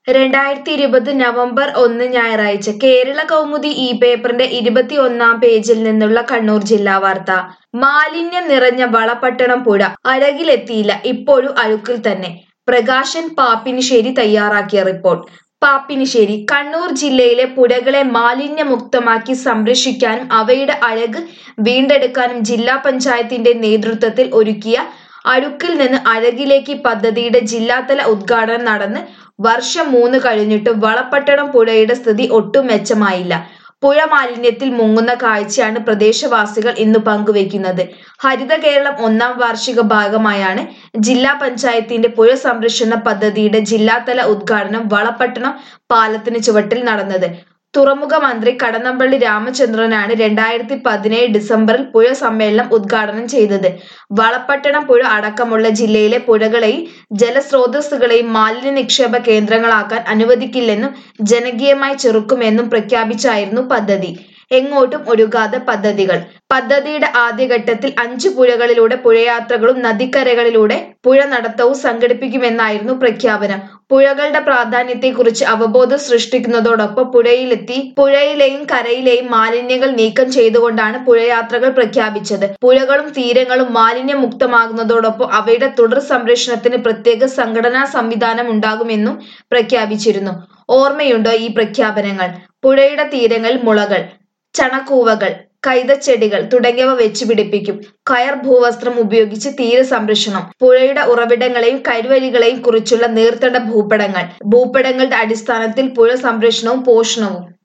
രണ്ടായിരത്തി ഇരുപത് നവംബർ ഒന്ന് ഞായറാഴ്ച കേരള കൗമുദി ഈ പേപ്പറിന്റെ ഇരുപത്തി ഒന്നാം പേജിൽ നിന്നുള്ള കണ്ണൂർ ജില്ലാ വാർത്ത മാലിന്യം നിറഞ്ഞ വളപട്ടണം പുഴ അഴകിലെത്തിയില്ല ഇപ്പോഴും അഴുക്കിൽ തന്നെ പ്രകാശൻ പാപ്പിനിശ്ശേരി തയ്യാറാക്കിയ റിപ്പോർട്ട് പാപ്പിനിശ്ശേരി കണ്ണൂർ ജില്ലയിലെ പുഴകളെ മാലിന്യമുക്തമാക്കി സംരക്ഷിക്കാനും അവയുടെ അഴക് വീണ്ടെടുക്കാനും ജില്ലാ പഞ്ചായത്തിന്റെ നേതൃത്വത്തിൽ ഒരുക്കിയ അഴുക്കിൽ നിന്ന് അഴകിലേക്ക് പദ്ധതിയുടെ ജില്ലാതല ഉദ്ഘാടനം നടന്ന് വർഷം മൂന്ന് കഴിഞ്ഞിട്ടും വളപട്ടണം പുഴയുടെ സ്ഥിതി ഒട്ടും മെച്ചമായില്ല പുഴ മാലിന്യത്തിൽ മുങ്ങുന്ന കാഴ്ചയാണ് പ്രദേശവാസികൾ ഇന്ന് പങ്കുവെക്കുന്നത് ഹരിത കേരളം ഒന്നാം വാർഷിക ഭാഗമായാണ് ജില്ലാ പഞ്ചായത്തിന്റെ പുഴ സംരക്ഷണ പദ്ധതിയുടെ ജില്ലാതല ഉദ്ഘാടനം വളപട്ടണം പാലത്തിന് ചുവട്ടിൽ നടന്നത് തുറമുഖ മന്ത്രി കടന്നപ്പള്ളി രാമചന്ദ്രനാണ് രണ്ടായിരത്തി പതിനേഴ് ഡിസംബറിൽ പുഴ സമ്മേളനം ഉദ്ഘാടനം ചെയ്തത് വളപട്ടണം പുഴ അടക്കമുള്ള ജില്ലയിലെ പുഴകളെയും ജലസ്രോതസ്സുകളെയും മാലിന്യ നിക്ഷേപ കേന്ദ്രങ്ങളാക്കാൻ അനുവദിക്കില്ലെന്നും ജനകീയമായി ചെറുക്കുമെന്നും പ്രഖ്യാപിച്ചായിരുന്നു പദ്ധതി എങ്ങോട്ടും ഒഴുകാതെ പദ്ധതികൾ പദ്ധതിയുടെ ആദ്യഘട്ടത്തിൽ അഞ്ചു പുഴകളിലൂടെ പുഴയാത്രകളും നദിക്കരകളിലൂടെ പുഴ നടത്തവും സംഘടിപ്പിക്കുമെന്നായിരുന്നു പ്രഖ്യാപനം പുഴകളുടെ പ്രാധാന്യത്തെക്കുറിച്ച് അവബോധം സൃഷ്ടിക്കുന്നതോടൊപ്പം പുഴയിലെത്തി പുഴയിലെയും കരയിലെയും മാലിന്യങ്ങൾ നീക്കം ചെയ്തുകൊണ്ടാണ് പുഴയാത്രകൾ പ്രഖ്യാപിച്ചത് പുഴകളും തീരങ്ങളും മാലിന്യമുക്തമാകുന്നതോടൊപ്പം അവയുടെ തുടർ സംരക്ഷണത്തിന് പ്രത്യേക സംഘടനാ സംവിധാനം ഉണ്ടാകുമെന്നും പ്രഖ്യാപിച്ചിരുന്നു ഓർമ്മയുണ്ടോ ഈ പ്രഖ്യാപനങ്ങൾ പുഴയുടെ തീരങ്ങളിൽ മുളകൾ ചണക്കൂവകൾ കൈതച്ചെടികൾ തുടങ്ങിയവ വെച്ച് പിടിപ്പിക്കും കയർ ഭൂവസ്ത്രം ഉപയോഗിച്ച് തീര സംരക്ഷണം പുഴയുടെ ഉറവിടങ്ങളെയും കരുവലികളെയും കുറിച്ചുള്ള നീർത്തട ഭൂപടങ്ങൾ ഭൂപടങ്ങളുടെ അടിസ്ഥാനത്തിൽ പുഴ സംരക്ഷണവും പോഷണവും